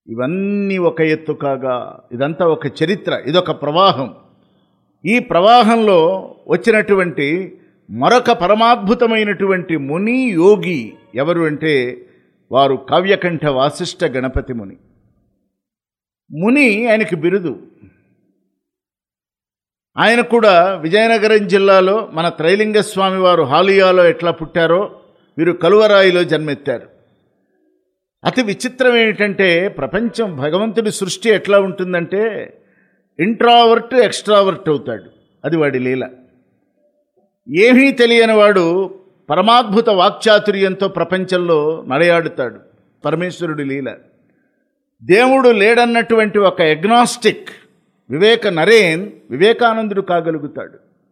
ఇవన్నీ ఒక ఎత్తు కాగా ఇదంతా ఒక చరిత్ర ఇదొక ప్రవాహం ఈ ప్రవాహంలో వచ్చినటువంటి మరొక పరమాద్భుతమైనటువంటి ముని యోగి ఎవరు అంటే వారు కావ్యకంఠ వాసిష్ఠ గణపతి ముని ముని ఆయనకి బిరుదు ఆయన కూడా విజయనగరం జిల్లాలో మన త్రైలింగ స్వామి వారు హాలియాలో ఎట్లా పుట్టారో వీరు కలువరాయిలో జన్మెత్తారు అతి విచిత్రం ఏమిటంటే ప్రపంచం భగవంతుడి సృష్టి ఎట్లా ఉంటుందంటే ఇంట్రావర్ట్ ఎక్స్ట్రావర్ట్ అవుతాడు అది వాడి లీల ఏమీ తెలియని వాడు పరమాద్భుత వాక్చాతుర్యంతో ప్రపంచంలో నడయాడుతాడు పరమేశ్వరుడి లీల దేవుడు లేడన్నటువంటి ఒక ఎగ్నాస్టిక్ వివేక నరేన్ వివేకానందుడు కాగలుగుతాడు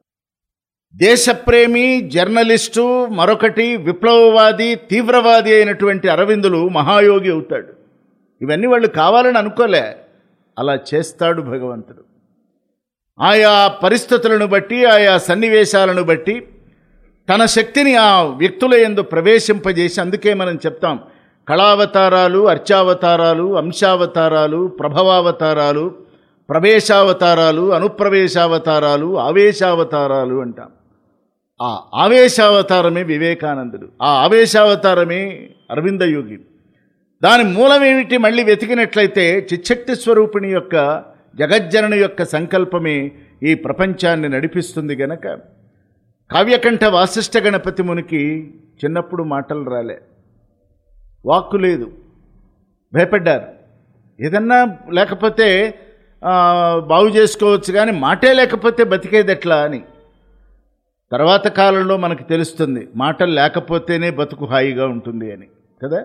దేశప్రేమి జర్నలిస్టు మరొకటి విప్లవవాది తీవ్రవాది అయినటువంటి అరవిందులు మహాయోగి అవుతాడు ఇవన్నీ వాళ్ళు కావాలని అనుకోలే అలా చేస్తాడు భగవంతుడు ఆయా పరిస్థితులను బట్టి ఆయా సన్నివేశాలను బట్టి తన శక్తిని ఆ వ్యక్తుల ఎందు ప్రవేశింపజేసి అందుకే మనం చెప్తాం కళావతారాలు అర్చావతారాలు అంశావతారాలు ప్రభవావతారాలు ప్రవేశావతారాలు అనుప్రవేశావతారాలు ఆవేశావతారాలు అంటాం ఆ ఆవేశావతారమే వివేకానందుడు ఆ ఆవేశావతారమే అరవిందయోగి దాని మూలమేమిటి మళ్ళీ వెతికినట్లయితే చిచ్చక్తి స్వరూపిణి యొక్క జగజ్జనని యొక్క సంకల్పమే ఈ ప్రపంచాన్ని నడిపిస్తుంది గనక కావ్యకంఠ వాసిష్ఠ గణపతి మునికి చిన్నప్పుడు మాటలు రాలే వాక్కు లేదు భయపడ్డారు ఏదన్నా లేకపోతే ఆ, బాగు చేసుకోవచ్చు కానీ మాటే లేకపోతే బతికేది ఎట్లా అని తర్వాత కాలంలో మనకు తెలుస్తుంది మాటలు లేకపోతేనే బతుకు హాయిగా ఉంటుంది అని కదా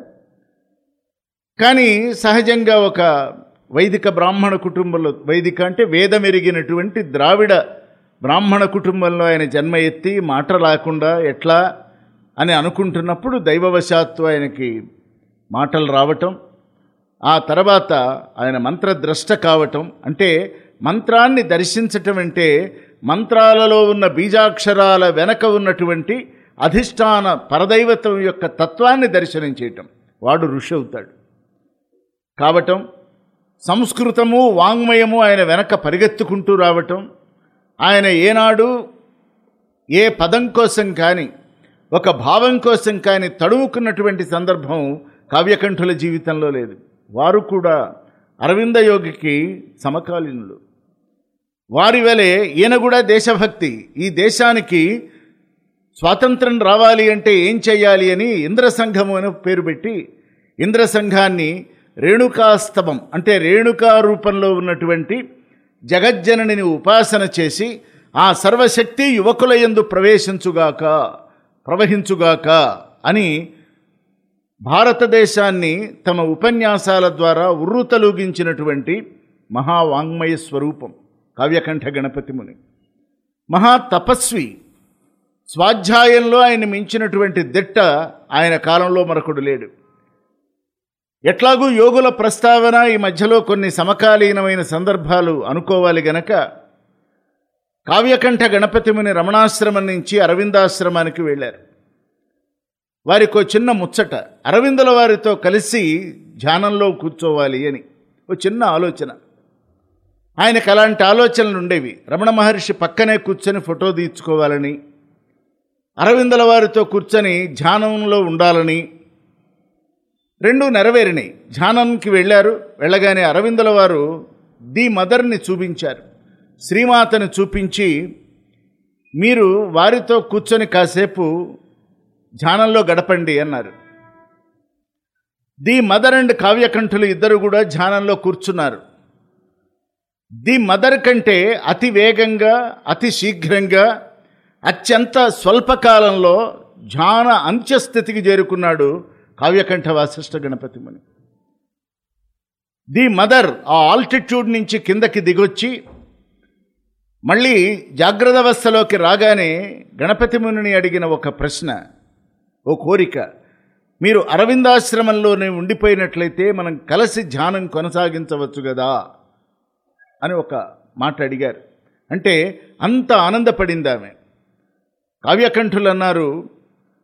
కానీ సహజంగా ఒక వైదిక బ్రాహ్మణ కుటుంబంలో వైదిక అంటే వేదం ఎరిగినటువంటి ద్రావిడ బ్రాహ్మణ కుటుంబంలో ఆయన జన్మ ఎత్తి మాట రాకుండా ఎట్లా అని అనుకుంటున్నప్పుడు దైవవశాత్తు ఆయనకి మాటలు రావటం ఆ తర్వాత ఆయన మంత్రద్రష్ట కావటం అంటే మంత్రాన్ని దర్శించటం అంటే మంత్రాలలో ఉన్న బీజాక్షరాల వెనక ఉన్నటువంటి అధిష్టాన పరదైవతం యొక్క తత్వాన్ని దర్శనం చేయటం వాడు ఋషి అవుతాడు కావటం సంస్కృతము వాంగ్మయము ఆయన వెనక పరిగెత్తుకుంటూ రావటం ఆయన ఏనాడు ఏ పదం కోసం కానీ ఒక భావం కోసం కానీ తడువుకున్నటువంటి సందర్భం కావ్యకంఠుల జీవితంలో లేదు వారు కూడా అరవింద యోగికి సమకాలీనులు వారి వలె ఈయన కూడా దేశభక్తి ఈ దేశానికి స్వాతంత్రం రావాలి అంటే ఏం చెయ్యాలి అని ఇంద్రసంఘము అని పేరు పెట్టి ఇంద్రసంఘాన్ని రేణుకాస్తవం అంటే రేణుకా రూపంలో ఉన్నటువంటి జగజ్జననిని ఉపాసన చేసి ఆ సర్వశక్తి యువకుల యందు ప్రవేశించుగాక ప్రవహించుగాక అని భారతదేశాన్ని తమ ఉపన్యాసాల ద్వారా ఉర్రుతలూగించినటువంటి మహావాంగ్మయ స్వరూపం కావ్యకంఠ గణపతి ముని మహా తపస్వి స్వాధ్యాయంలో ఆయన మించినటువంటి దిట్ట ఆయన కాలంలో మరొకడు లేడు ఎట్లాగూ యోగుల ప్రస్తావన ఈ మధ్యలో కొన్ని సమకాలీనమైన సందర్భాలు అనుకోవాలి గనక కావ్యకంఠ గణపతి ముని రమణాశ్రమం నుంచి అరవిందాశ్రమానికి వెళ్ళారు వారికి ఓ చిన్న ముచ్చట అరవిందుల వారితో కలిసి ధ్యానంలో కూర్చోవాలి అని ఓ చిన్న ఆలోచన ఆయనకు అలాంటి ఆలోచనలు ఉండేవి రమణ మహర్షి పక్కనే కూర్చొని ఫోటో తీర్చుకోవాలని అరవిందుల వారితో కూర్చొని ధ్యానంలో ఉండాలని రెండు నెరవేరినాయి ధ్యానంకి వెళ్ళారు వెళ్ళగానే అరవిందుల వారు ది మదర్ని చూపించారు శ్రీమాతని చూపించి మీరు వారితో కూర్చొని కాసేపు ధ్యానంలో గడపండి అన్నారు ది మదర్ అండ్ కావ్యకంఠులు ఇద్దరు కూడా ధ్యానంలో కూర్చున్నారు ది మదర్ కంటే అతి వేగంగా అతి శీఘ్రంగా అత్యంత స్వల్పకాలంలో ధ్యాన అంత్యస్థితికి చేరుకున్నాడు కావ్యకంఠ వాసిష్ఠ గణపతి ముని ది మదర్ ఆ ఆల్టిట్యూడ్ నుంచి కిందకి దిగొచ్చి మళ్ళీ జాగ్రత్త అవస్థలోకి రాగానే గణపతి మునిని అడిగిన ఒక ప్రశ్న ఓ కోరిక మీరు అరవిందాశ్రమంలోనే ఉండిపోయినట్లయితే మనం కలిసి ధ్యానం కొనసాగించవచ్చు కదా అని ఒక మాట అడిగారు అంటే అంత ఆనందపడింది ఆమె కావ్యకంఠులు అన్నారు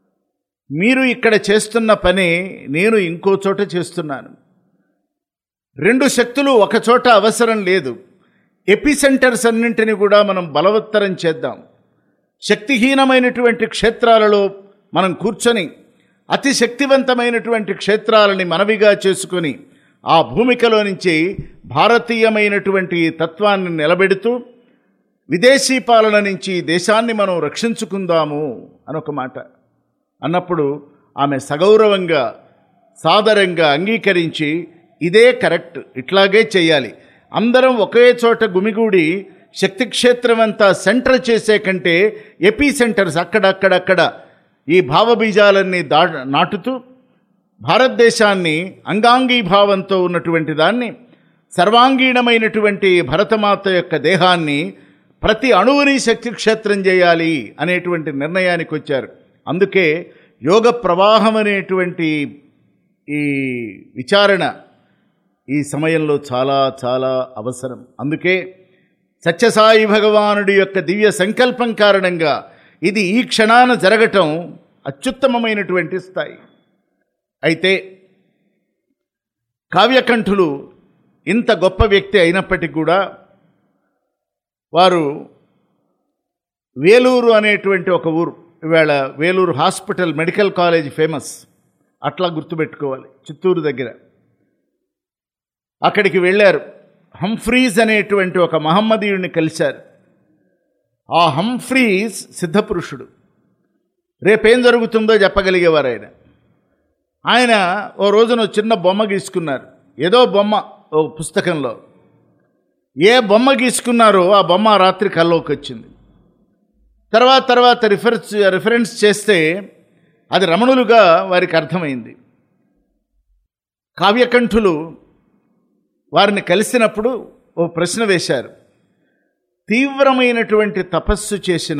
మీరు ఇక్కడ చేస్తున్న పని నేను ఇంకో చోట చేస్తున్నాను రెండు శక్తులు ఒకచోట అవసరం లేదు ఎపిసెంటర్స్ అన్నింటినీ కూడా మనం బలవత్తరం చేద్దాం శక్తిహీనమైనటువంటి క్షేత్రాలలో మనం కూర్చొని అతి శక్తివంతమైనటువంటి క్షేత్రాలని మనవిగా చేసుకొని ఆ భూమికలో నుంచి భారతీయమైనటువంటి తత్వాన్ని నిలబెడుతూ విదేశీ పాలన నుంచి దేశాన్ని మనం రక్షించుకుందాము అనొక మాట అన్నప్పుడు ఆమె సగౌరవంగా సాదరంగా అంగీకరించి ఇదే కరెక్ట్ ఇట్లాగే చేయాలి అందరం ఒకే చోట గుమిగూడి శక్తి క్షేత్రం అంతా సెంటర్ చేసే కంటే ఎపీ సెంటర్స్ అక్కడక్కడక్కడ ఈ భావబీజాలన్నీ దా నాటుతూ భారతదేశాన్ని అంగాంగీభావంతో ఉన్నటువంటి దాన్ని సర్వాంగీణమైనటువంటి భరతమాత యొక్క దేహాన్ని ప్రతి అణువుని శక్తి క్షేత్రం చేయాలి అనేటువంటి నిర్ణయానికి వచ్చారు అందుకే యోగ ప్రవాహం అనేటువంటి ఈ విచారణ ఈ సమయంలో చాలా చాలా అవసరం అందుకే సత్యసాయి భగవానుడి యొక్క దివ్య సంకల్పం కారణంగా ఇది ఈ క్షణాన జరగటం అత్యుత్తమమైనటువంటి స్థాయి అయితే కావ్యకంఠులు ఇంత గొప్ప వ్యక్తి అయినప్పటికీ కూడా వారు వేలూరు అనేటువంటి ఒక ఊరు ఇవాళ Vellore hospital medical college famous అట్లా గుర్తుపెట్టుకోవాలి చిత్తూరు దగ్గర అక్కడికి వెళ్ళారు హంఫ్రీజ్ అనేటువంటి ఒక మహమ్మదీయుడిని కలిశారు ఆ హంఫ్రీజ్ సిద్ధపురుషుడు రేపేం జరుగుతుందో చెప్పగలిగేవారు ఆయన ఆయన ఓ రోజున ఓ చిన్న బొమ్మ గీసుకున్నారు ఏదో బొమ్మ ఓ పుస్తకంలో ఏ బొమ్మ గీసుకున్నారో ఆ బొమ్మ ఆ రాత్రి కల్లోకి వచ్చింది తర్వాత తర్వాత రిఫరెన్స్ రిఫరెన్స్ చేస్తే అది రమణులుగా వారికి అర్థమైంది కావ్యకంఠులు వారిని కలిసినప్పుడు ఓ ప్రశ్న వేశారు తీవ్రమైనటువంటి తపస్సు చేసిన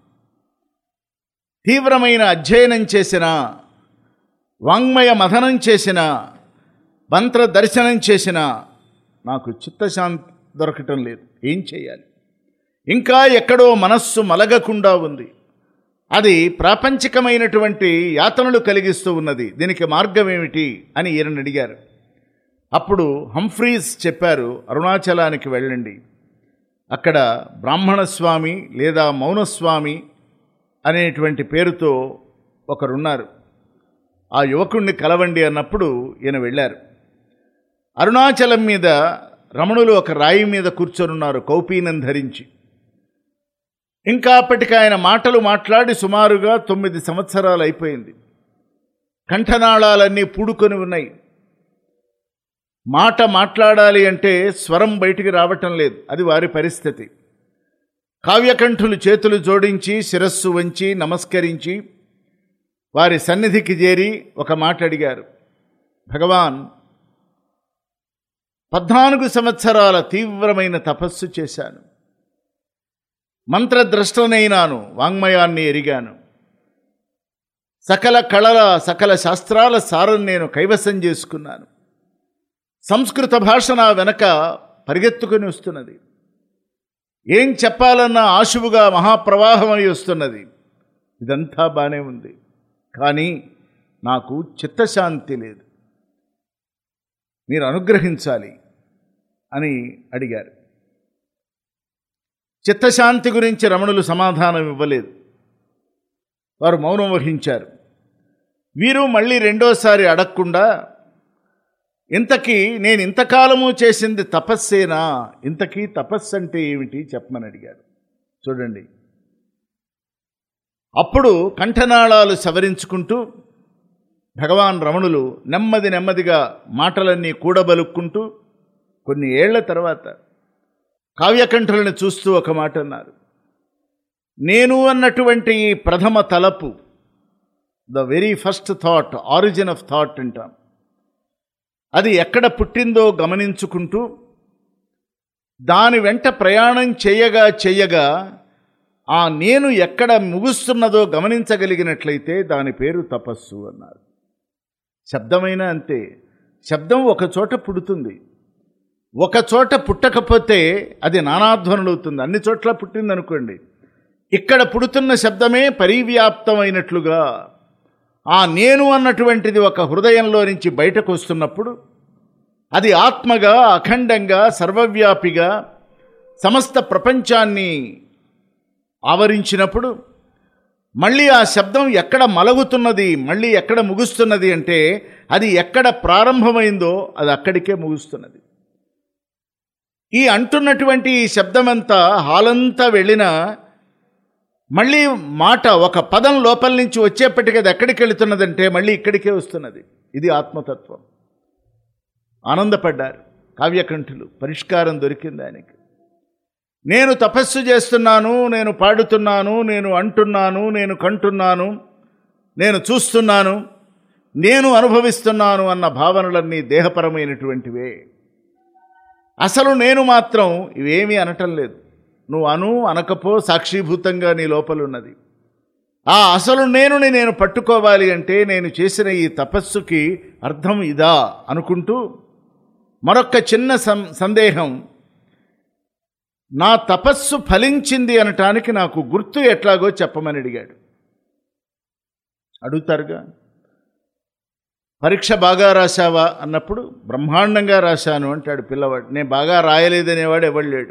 తీవ్రమైన అధ్యయనం చేసిన వాంగ్మయ మథనం చేసిన మంత్ర దర్శనం చేసిన నాకు చిత్తశాంతి దొరకటం లేదు ఏం చేయాలి ఇంకా ఎక్కడో మనస్సు మలగకుండా ఉంది అది ప్రాపంచికమైనటువంటి యాతనలు కలిగిస్తూ ఉన్నది దీనికి మార్గం ఏమిటి అని ఈయనని అడిగారు అప్పుడు హంఫ్రీస్ చెప్పారు అరుణాచలానికి వెళ్ళండి అక్కడ బ్రాహ్మణ స్వామి లేదా మౌనస్వామి అనేటువంటి పేరుతో ఒకరున్నారు ఆ యువకుణ్ణి కలవండి అన్నప్పుడు ఈయన వెళ్ళారు అరుణాచలం మీద రమణులు ఒక రాయి మీద కూర్చొనున్నారు కౌపీనం ధరించి ఇంకా అప్పటికి ఆయన మాటలు మాట్లాడి సుమారుగా తొమ్మిది సంవత్సరాలు అయిపోయింది కంఠనాళాలన్నీ పూడుకొని ఉన్నాయి మాట మాట్లాడాలి అంటే స్వరం బయటికి రావటం లేదు అది వారి పరిస్థితి కావ్యకంఠులు చేతులు జోడించి శిరస్సు వంచి నమస్కరించి వారి సన్నిధికి చేరి ఒక మాట అడిగారు భగవాన్ పద్నాలుగు సంవత్సరాల తీవ్రమైన తపస్సు చేశాను మంత్రద్రష్టనైనాను వాంగ్మయాన్ని ఎరిగాను సకల కళల సకల శాస్త్రాల సారం నేను కైవసం చేసుకున్నాను సంస్కృత భాష నా వెనక పరిగెత్తుకుని వస్తున్నది ఏం చెప్పాలన్న ఆశువుగా మహాప్రవాహమై వస్తున్నది ఇదంతా బాగానే ఉంది కానీ నాకు చిత్తశాంతి లేదు మీరు అనుగ్రహించాలి అని అడిగారు చిత్తశాంతి గురించి రమణులు సమాధానం ఇవ్వలేదు వారు మౌనం వహించారు వీరు మళ్ళీ రెండోసారి అడగకుండా ఇంతకీ నేను ఇంతకాలము చేసింది తపస్సేనా ఇంతకీ తపస్సు అంటే ఏమిటి చెప్పమని అడిగాడు చూడండి అప్పుడు కంఠనాళాలు సవరించుకుంటూ భగవాన్ రమణులు నెమ్మది నెమ్మదిగా మాటలన్నీ కూడబలుక్కుంటూ కొన్ని ఏళ్ల తర్వాత కావ్యకంఠులను చూస్తూ ఒక మాట అన్నారు నేను అన్నటువంటి ఈ ప్రథమ తలపు the very first thought origin of thought అంటాం అది ఎక్కడ పుట్టిందో గమనించుకుంటూ దాని వెంట ప్రయాణం చేయగా చేయగా ఆ నేను ఎక్కడ ముగుస్తున్నదో గమనించగలిగినట్లయితే దాని పేరు తపస్సు అన్నారు శబ్దమైనా అంతే శబ్దం ఒక చోట పుడుతుంది ఒక చోట పుట్టకపోతే అది నానాధ్వనులవుతుంది అన్ని చోట్ల పుట్టింది అనుకోండి ఇక్కడ పుడుతున్న శబ్దమే పరివ్యాప్తమైనట్లుగా ఆ నేను అన్నటువంటిది ఒక హృదయంలో నుంచి బయటకు వస్తున్నప్పుడు అది ఆత్మగా అఖండంగా సర్వవ్యాపిగా సమస్త ప్రపంచాన్ని ఆవరించినప్పుడు మళ్ళీ ఆ శబ్దం ఎక్కడ మలగుతున్నది మళ్ళీ ఎక్కడ ముగుస్తున్నది అంటే అది ఎక్కడ ప్రారంభమైందో అది అక్కడికే ముగుస్తున్నది ఈ అంటున్నటువంటి ఈ శబ్దమంతా హాలంతా వెళ్ళినా మళ్ళీ మాట ఒక పదం లోపల నుంచి వచ్చేప్పటికీ అది ఎక్కడికి వెళుతున్నదంటే మళ్ళీ ఇక్కడికే వస్తున్నది ఇది ఆత్మతత్వం ఆనందపడ్డారు కావ్యకంఠులు పరిష్కారం దొరికింది ఆయనకి నేను తపస్సు చేస్తున్నాను నేను పాడుతున్నాను నేను అంటున్నాను నేను కంటున్నాను నేను చూస్తున్నాను నేను అనుభవిస్తున్నాను అన్న భావనలన్నీ దేహపరమైనటువంటివే అసలు నేను మాత్రం ఇవేమీ అనటం లేదు నువ్వు అను అనకపో సాక్షిభూతంగా నీ లోపలున్నది ఆ అసలు నేనుని నేను పట్టుకోవాలి అంటే నేను చేసిన ఈ తపస్సుకి అర్థం ఇదా అనుకుంటూ మరొక్క చిన్న సం సందేహం నా తపస్సు ఫలించింది అనటానికి నాకు గుర్తు ఎట్లాగో చెప్పమని అడిగాడు అడుగుతారుగా పరీక్ష బాగా రాశావా అన్నప్పుడు బ్రహ్మాండంగా రాశాను అంటాడు పిల్లవాడు నేను బాగా రాయలేదనేవాడు ఎవడు లేడు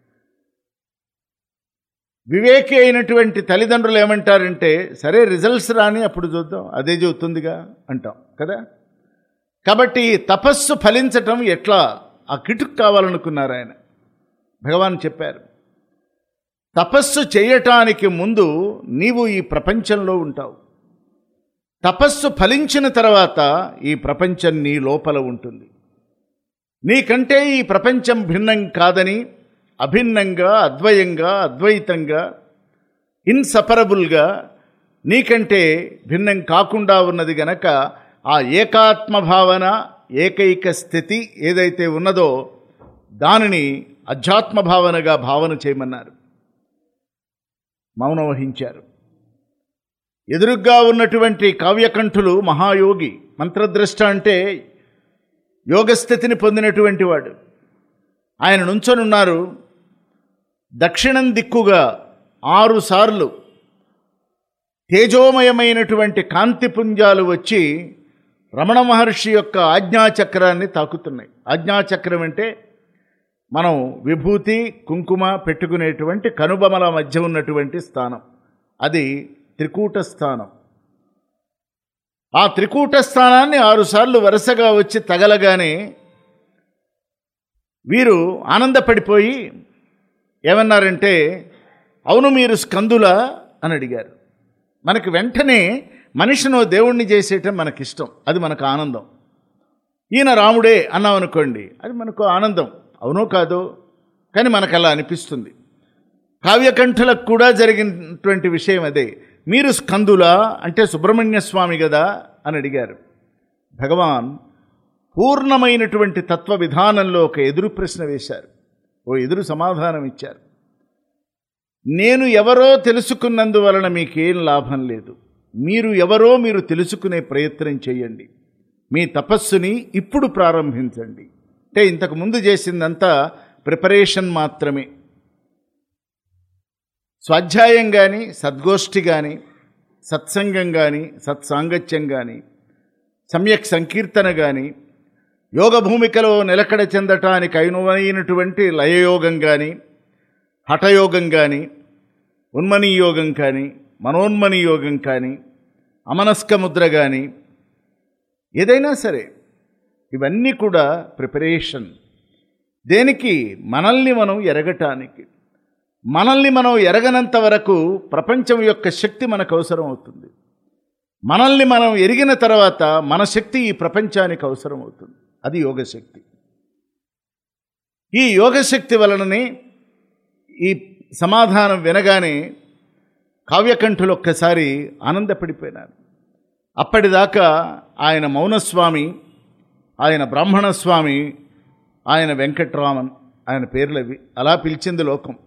వివేకి అయినటువంటి తల్లిదండ్రులు ఏమంటారంటే సరే రిజల్ట్స్ రాని అప్పుడు చూద్దాం అదే చెబుతుందిగా అంటాం కదా కాబట్టి తపస్సు ఫలించటం ఎట్లా ఆ కిటుకు కావాలనుకున్నారు ఆయన భగవాన్ చెప్పారు తపస్సు చేయటానికి ముందు నీవు ఈ ప్రపంచంలో ఉంటావు తపస్సు ఫలించిన తర్వాత ఈ ప్రపంచం నీ లోపల ఉంటుంది నీకంటే ఈ ప్రపంచం భిన్నం కాదని అభిన్నంగా అద్వయంగా అద్వైతంగా ఇన్సపరబుల్గా నీకంటే భిన్నం కాకుండా ఉన్నది గనక ఆ ఏకాత్మ భావన ఏకైక స్థితి ఏదైతే ఉన్నదో దానిని అధ్యాత్మ భావనగా భావన చేయమన్నారు మౌనం వహించారు ఎదురుగ్గా ఉన్నటువంటి కావ్యకంఠులు మహాయోగి మంత్రద్రష్ట అంటే యోగస్థితిని పొందినటువంటి వాడు ఆయన నుంచొనున్నారు దక్షిణం దిక్కుగా ఆరు సార్లు తేజోమయమైనటువంటి కాంతిపుంజాలు వచ్చి రమణ మహర్షి యొక్క ఆజ్ఞాచక్రాన్ని తాకుతున్నాయి ఆజ్ఞాచక్రం అంటే మనం విభూతి కుంకుమ పెట్టుకునేటువంటి కనుబొమల మధ్య ఉన్నటువంటి స్థానం అది త్రికూట స్థానం ఆ త్రికూట స్థానాన్ని ఆరుసార్లు వరుసగా వచ్చి తగలగానే వీరు ఆనందపడిపోయి ఏమన్నారంటే అవును మీరు స్కందులా అని అడిగారు మనకి వెంటనే మనిషినో దేవుణ్ణి చేసేయటం మనకిష్టం అది మనకు ఆనందం ఈయన రాముడే అన్నాం అనుకోండి అది మనకు ఆనందం అవునో కాదో కానీ మనకు అలా అనిపిస్తుంది కావ్యకంఠులకు కూడా జరిగినటువంటి విషయం అదే మీరు స్కందులా అంటే సుబ్రహ్మణ్య స్వామి కదా అని అడిగారు భగవాన్ పూర్ణమైనటువంటి తత్వ విధానంలో ఒక ఎదురు ప్రశ్న వేశారు ఓ ఎదురు సమాధానం ఇచ్చారు నేను ఎవరో తెలుసుకున్నందువలన మీకేం లాభం లేదు మీరు ఎవరో మీరు తెలుసుకునే ప్రయత్నం చేయండి మీ తపస్సుని ఇప్పుడు ప్రారంభించండి అంటే ఇంతకు ముందు చేసిందంతా ప్రిపరేషన్ మాత్రమే స్వాధ్యాయం కానీ సద్గోష్ఠి కానీ సత్సంగం కానీ సత్సాంగత్యం కానీ సమ్యక్ సంకీర్తన కానీ యోగ భూమికలో నిలకడ చెందటానికి అయినటువంటి లయయోగం కానీ హఠయోగం కానీ ఉన్మనీ యోగం కానీ మనోన్మని యోగం కానీ అమనస్క ముద్ర కానీ ఏదైనా సరే ఇవన్నీ కూడా ప్రిపరేషన్ దేనికి మనల్ని మనం ఎరగటానికి మనల్ని మనం ఎరగనంత వరకు ప్రపంచం యొక్క శక్తి మనకు అవసరం అవుతుంది మనల్ని మనం ఎరిగిన తర్వాత మన శక్తి ఈ ప్రపంచానికి అవసరం అవుతుంది అది యోగశక్తి ఈ యోగశక్తి వలననే ఈ సమాధానం వినగానే కావ్యకంఠులు ఒక్కసారి ఆనందపడిపోయినారు అప్పటిదాకా ఆయన మౌనస్వామి ఆయన బ్రాహ్మణస్వామి ఆయన వెంకట్రామన్ ఆయన పేర్లవి అలా పిలిచింది లోకం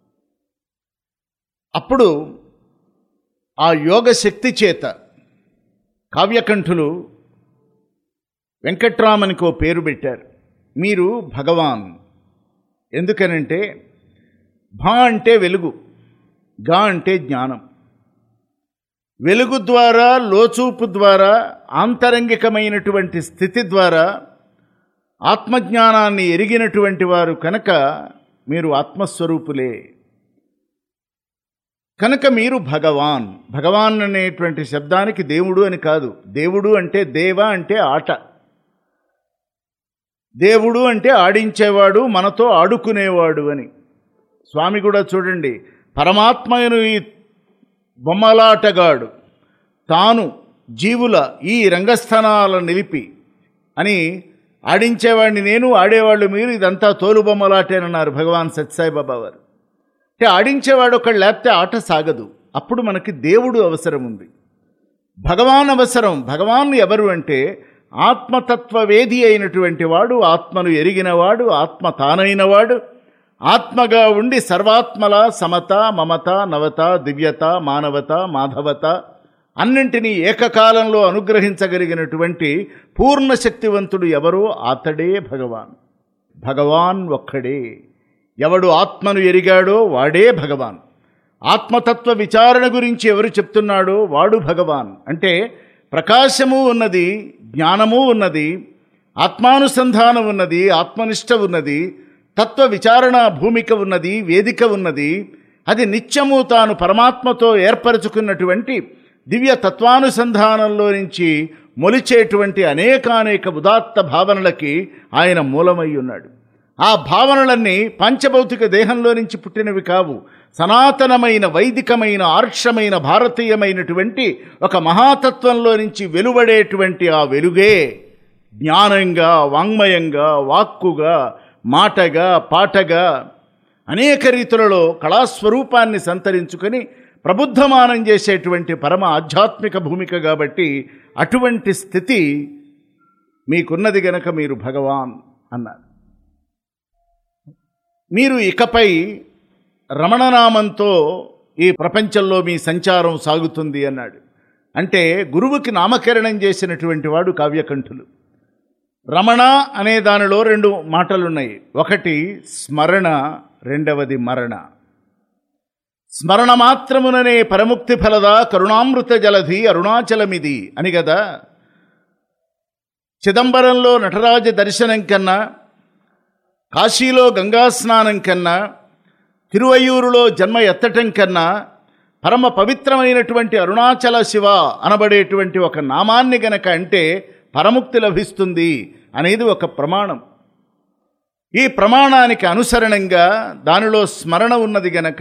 అప్పుడు ఆ యోగ శక్తి చేత కావ్యకంఠులు వెంకట్రామన్కి ఓ పేరు పెట్టారు మీరు భగవాన్ ఎందుకనంటే భా అంటే వెలుగు గా అంటే జ్ఞానం వెలుగు ద్వారా లోచూపు ద్వారా ఆంతరంగికమైనటువంటి స్థితి ద్వారా ఆత్మజ్ఞానాన్ని ఎరిగినటువంటి వారు కనుక మీరు ఆత్మస్వరూపులే కనుక మీరు భగవాన్ భగవాన్ అనేటువంటి శబ్దానికి దేవుడు అని కాదు దేవుడు అంటే దేవ అంటే ఆట దేవుడు అంటే ఆడించేవాడు మనతో ఆడుకునేవాడు అని స్వామి కూడా చూడండి పరమాత్మను ఈ బొమ్మలాటగాడు తాను జీవుల ఈ రంగస్థానాల నిలిపి అని ఆడించేవాడిని నేను ఆడేవాళ్ళు మీరు ఇదంతా తోలుబొమ్మలాటేనన్నారు భగవాన్ సత్యసాయిబాబా వారు అంటే ఆడించేవాడు ఒకళ్ళు లేకపోతే ఆట సాగదు అప్పుడు మనకి దేవుడు అవసరం ఉంది భగవాన్ అవసరం భగవాన్ ఎవరు అంటే ఆత్మతత్వవేది అయినటువంటి వాడు ఆత్మను ఎరిగినవాడు ఆత్మ తానైనవాడు ఆత్మగా ఉండి సర్వాత్మల సమత మమత నవత దివ్యత మానవత మాధవత అన్నింటినీ ఏకకాలంలో అనుగ్రహించగలిగినటువంటి పూర్ణ శక్తివంతుడు ఎవరో అతడే భగవాన్ భగవాన్ ఒక్కడే ఎవడు ఆత్మను ఎరిగాడో వాడే భగవాన్ ఆత్మతత్వ విచారణ గురించి ఎవరు చెప్తున్నాడో వాడు భగవాన్ అంటే ప్రకాశము ఉన్నది జ్ఞానము ఉన్నది ఆత్మానుసంధానం ఉన్నది ఆత్మనిష్ట ఉన్నది తత్వ విచారణ భూమిక ఉన్నది వేదిక ఉన్నది అది నిత్యము తాను పరమాత్మతో ఏర్పరచుకున్నటువంటి దివ్య తత్వానుసంధానంలో నుంచి మొలిచేటువంటి అనేకానేక ఉదాత్త భావనలకి ఆయన మూలమై ఉన్నాడు ఆ భావనలన్నీ పంచభౌతిక దేహంలో నుంచి పుట్టినవి కావు సనాతనమైన వైదికమైన ఆర్షమైన భారతీయమైనటువంటి ఒక మహాతత్వంలో నుంచి వెలువడేటువంటి ఆ వెలుగే జ్ఞానంగా వాంగ్మయంగా వాక్కుగా మాటగా పాటగా అనేక రీతులలో కళాస్వరూపాన్ని సంతరించుకొని ప్రబుద్ధమానం చేసేటువంటి పరమ ఆధ్యాత్మిక భూమిక కాబట్టి అటువంటి స్థితి మీకున్నది గనక మీరు భగవాన్ అన్నారు మీరు ఇకపై రమణనామంతో ఈ ప్రపంచంలో మీ సంచారం సాగుతుంది అన్నాడు అంటే గురువుకి నామకరణం చేసినటువంటి వాడు కావ్యకంఠులు రమణ అనే దానిలో రెండు మాటలున్నాయి ఒకటి స్మరణ రెండవది మరణ స్మరణ మాత్రముననే పరముక్తి ఫలద కరుణామృత జలధి అరుణాచలమిది అని కదా చిదంబరంలో నటరాజ దర్శనం కన్నా కాశీలో గంగా స్నానం కన్నా తిరువయ్యూరులో జన్మ ఎత్తటం కన్నా పరమ పవిత్రమైనటువంటి అరుణాచల శివ అనబడేటువంటి ఒక నామాన్ని గనక అంటే పరముక్తి లభిస్తుంది అనేది ఒక ప్రమాణం ఈ ప్రమాణానికి అనుసరణంగా దానిలో స్మరణ ఉన్నది గనక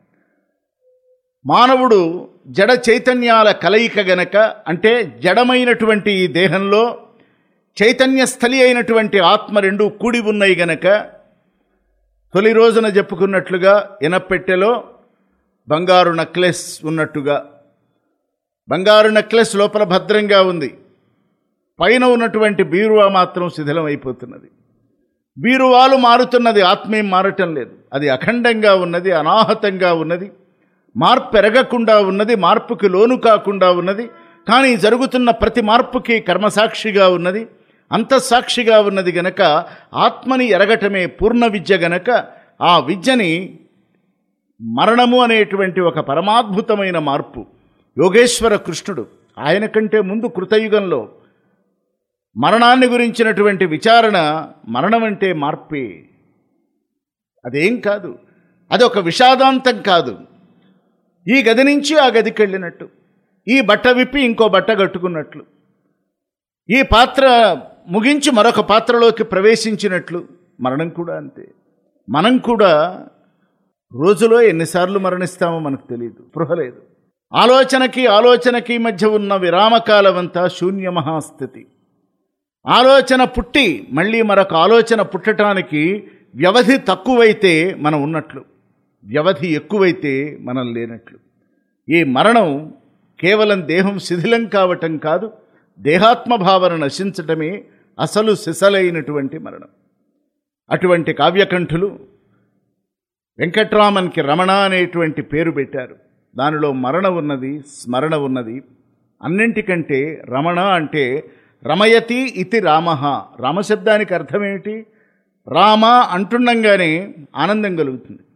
మానవుడు జడ చైతన్యాల కలయిక గనక అంటే జడమైనటువంటి ఈ దేహంలో చైతన్య స్థలి అయినటువంటి ఆత్మ రెండు కూడి ఉన్నాయి గనక తొలి రోజున చెప్పుకున్నట్లుగా ఇనపెట్టెలో బంగారు నెక్లెస్ ఉన్నట్టుగా బంగారు నెక్లెస్ లోపల భద్రంగా ఉంది పైన ఉన్నటువంటి బీరువా మాత్రం శిథిలం అయిపోతున్నది బీరువాలు మారుతున్నది ఆత్మీయం మారటం లేదు అది అఖండంగా ఉన్నది అనాహతంగా ఉన్నది మార్పు ఎరగకుండా ఉన్నది మార్పుకి లోను కాకుండా ఉన్నది కానీ జరుగుతున్న ప్రతి మార్పుకి కర్మసాక్షిగా ఉన్నది అంతఃసాక్షిగా ఉన్నది గనక ఆత్మని ఎరగటమే పూర్ణ విద్య గనక ఆ విద్యని మరణము అనేటువంటి ఒక పరమాద్భుతమైన మార్పు యోగేశ్వర కృష్ణుడు ఆయన కంటే ముందు కృతయుగంలో మరణాన్ని గురించినటువంటి విచారణ మరణం అంటే మార్పే అదేం కాదు అది ఒక విషాదాంతం కాదు ఈ గది నుంచి ఆ గదికి వెళ్ళినట్టు ఈ బట్ట విప్పి ఇంకో బట్ట కట్టుకున్నట్లు ఈ పాత్ర ముగించి మరొక పాత్రలోకి ప్రవేశించినట్లు మరణం కూడా అంతే మనం కూడా రోజులో ఎన్నిసార్లు మరణిస్తామో మనకు తెలియదు స్పృహ లేదు ఆలోచనకి ఆలోచనకి మధ్య ఉన్న విరామకాలమంతా శూన్య మహాస్థితి ఆలోచన పుట్టి మళ్ళీ మరొక ఆలోచన పుట్టడానికి వ్యవధి తక్కువైతే మనం ఉన్నట్లు వ్యవధి ఎక్కువైతే మనం లేనట్లు ఈ మరణం కేవలం దేహం శిథిలం కావటం కాదు దేహాత్మ భావన నశించటమే అసలు సిసలైనటువంటి మరణం అటువంటి కావ్యకంఠులు వెంకట్రామన్కి రమణ అనేటువంటి పేరు పెట్టారు దానిలో మరణ ఉన్నది స్మరణ ఉన్నది అన్నింటికంటే రమణ అంటే రమయతి ఇతి రామ రామశబ్దానికి అర్థం ఏమిటి రామ అంటుండగానే ఆనందం కలుగుతుంది